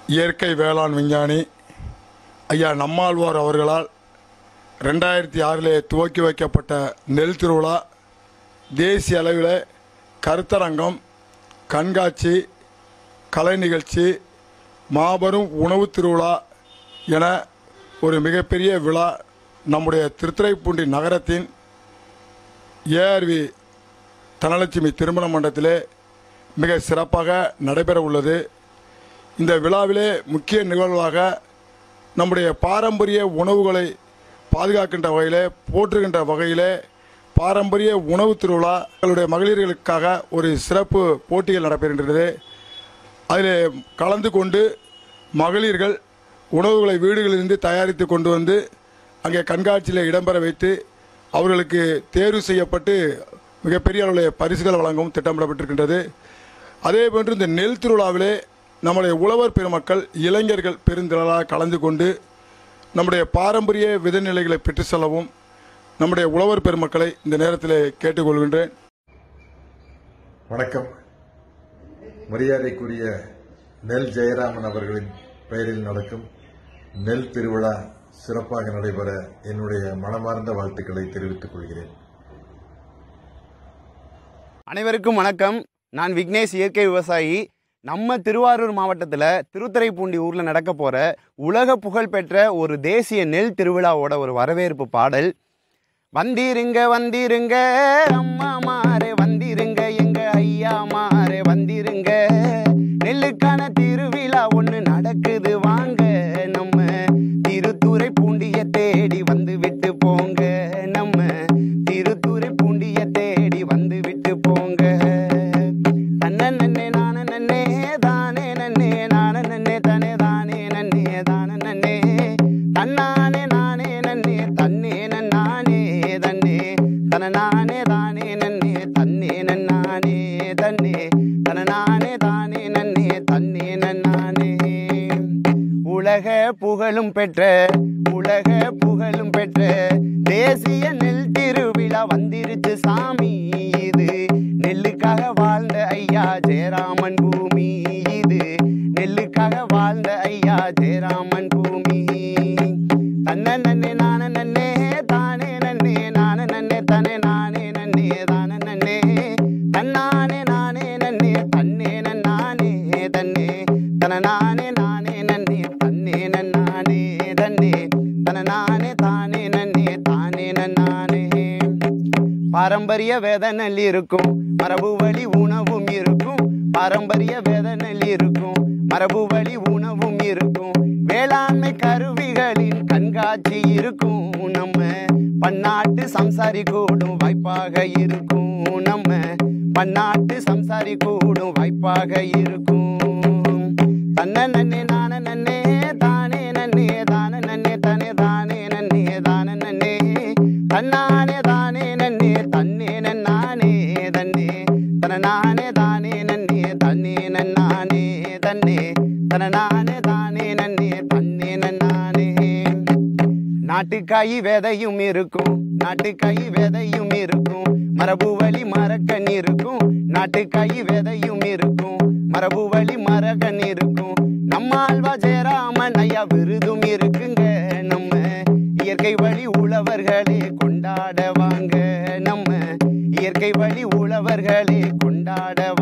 இயற்கை வேளாண் விஞ்ஞானி ஐயா நம்மாழ்வார் அவர்களால் ரெண்டாயிரத்தி ஆறிலே துவக்கி வைக்கப்பட்ட நெல் திருவிழா தேசிய அளவில் கருத்தரங்கம் கண்காட்சி கலை நிகழ்ச்சி மாபெரும் உணவு திருவிழா என ஒரு மிகப்பெரிய விழா நம்முடைய திருத்துறைப்பூண்டி நகரத்தின் ஏஆர்வி தனலட்சுமி திருமண மண்டபத்திலே மிக சிறப்பாக நடைபெற உள்ளது இந்த விழாவிலே முக்கிய நிகழ்வாக நம்முடைய பாரம்பரிய உணவுகளை பாதுகாக்கின்ற வகையிலே போற்றுகின்ற வகையிலே பாரம்பரிய உணவு திருவிழா எங்களுடைய மகளிர்களுக்காக ஒரு சிறப்பு போட்டிகள் நடைபெறுகின்றது அதில் கலந்து கொண்டு மகளிர்கள் உணவுகளை வீடுகளிலிருந்து தயாரித்து கொண்டு வந்து அங்கே கண்காட்சியில் இடம்பெற வைத்து அவர்களுக்கு தேர்வு செய்யப்பட்டு மிகப்பெரிய அளவில் பரிசுகள் வழங்கவும் திட்டமிடப்பட்டிருக்கின்றது அதே போன்று இந்த நெல் திருவிழாவிலே நம்முடைய உழவர் பெருமக்கள் இளைஞர்கள் பெருந்திரளாக கலந்து கொண்டு நம்முடைய பாரம்பரிய விதைநிலைகளை பெற்று செல்லவும் நம்முடைய உழவர் பெருமக்களை இந்த நேரத்தில் கேட்டுக்கொள்கின்றேன் வணக்கம் மரியாதைக்குரிய நெல் ஜெயராமன் அவர்களின் பெயரில் நடக்கும் நெல் திருவிழா சிறப்பாக நடைபெற என்னுடைய மனமார்ந்த வாழ்த்துக்களை தெரிவித்துக் கொள்கிறேன் அனைவருக்கும் வணக்கம் நான் விக்னேஷ் இயற்கை விவசாயி நம்ம திருவாரூர் மாவட்டத்தில் திருத்துறைப்பூண்டி ஊரில் நடக்க போகிற உலக புகழ்பெற்ற ஒரு தேசிய நெல் திருவிழாவோட ஒரு வரவேற்பு பாடல் வந்திருங்க வந்திருங்க அம்மா மாறே வந்திருங்க எங்க ஐயா மாறே வந்திருங்க நெல்லுக்கான திருவிழா ஒன்று நடக்குது வாங்க நம்ம திருத்துறை பூண்டிய தேடி வந்து விட்டு போங்க நம்ம திருத்துறை பூண்டிய தேடி வந்து விட்டு போங்க தன்ன நன்னே நான நன்னே தானே நன்னே நான நன்னே தனே தானே நன்னே தான நன்னே தன்னானே நானே நன்னே தன்னே நன்னானே தன்னே தன நானே தானே நன்னே தன்னே நன்னானே தன்னே தன நானே தானே நன்னே தன்னே நன்னானே உலக புகழும் பெற்ற உலக புகழும் பெற்ற தேசிய நெல் திருவிழா வந்திருச்சு சாமி இது நெல்லுக்காக வாழ்ந்த ஐயா ஜெயராமன் பூமி இது நெல்லுக்காக வாழ்ந்த ஐயா ஜெயராமன் பூமி தன்ன நன்னே நான நன்னே தானே நன்னே நான நன்னே தனே நானே நன்னே தான நன்னே தன்னானே நானே நன்னே தன்னே நன்னானே தன்னே தன நானே நானே நன்னே தன்னே நன்னானே தன்னே தன நானே தானே நன்னே தானே நன்னானே பாரம்பரிய வேத நெல் இருக்கும் மரபு வழி உணவும் இருக்கும் பாரம்பரிய வேத நெல் இருக்கும் மரபு வழி உணவும் இருக்கும் வேளாண்மை கருவிகளின் கண்காட்சி இருக்கும் நம்ம பன்னாட்டு சம்சாரி கூடும் வாய்ப்பாக இருக்கும் நம்ம பன்னாட்டு சம்சாரி கூடும் வாய்ப்பாக இருக்கும் தன்ன நன்னே நான நன்னே தானே நன்னே தான நன்னே தனே தானே நன்னே தான நன்னே தன்னானே தானே நன்னே தன்னே நன்னானே தன்னே தன நானே தானே நன்னே தன்னே நன்னானே தன்னே தன நானே தானே நன்னே தன்னே நன்னானே நாட்டுக்காய் விதையும் இருக்கும் நாட்டுக்காய் விதையும் இருக்கும் மரபு வழி மரக்கன் இருக்கும் நாட்டுக்காய் விதையும் இருக்கும் மரபு வழி மரக்கன் இருக்கும் நம்மாழ்வா ஜெயராமன் ஐயா விருதும் இருக்குங்க நம்ம இயற்கை வழி உழவர்களே கொண்டாட வாங்க நம்ம இயற்கை வழி உழவர்களே கொண்டாட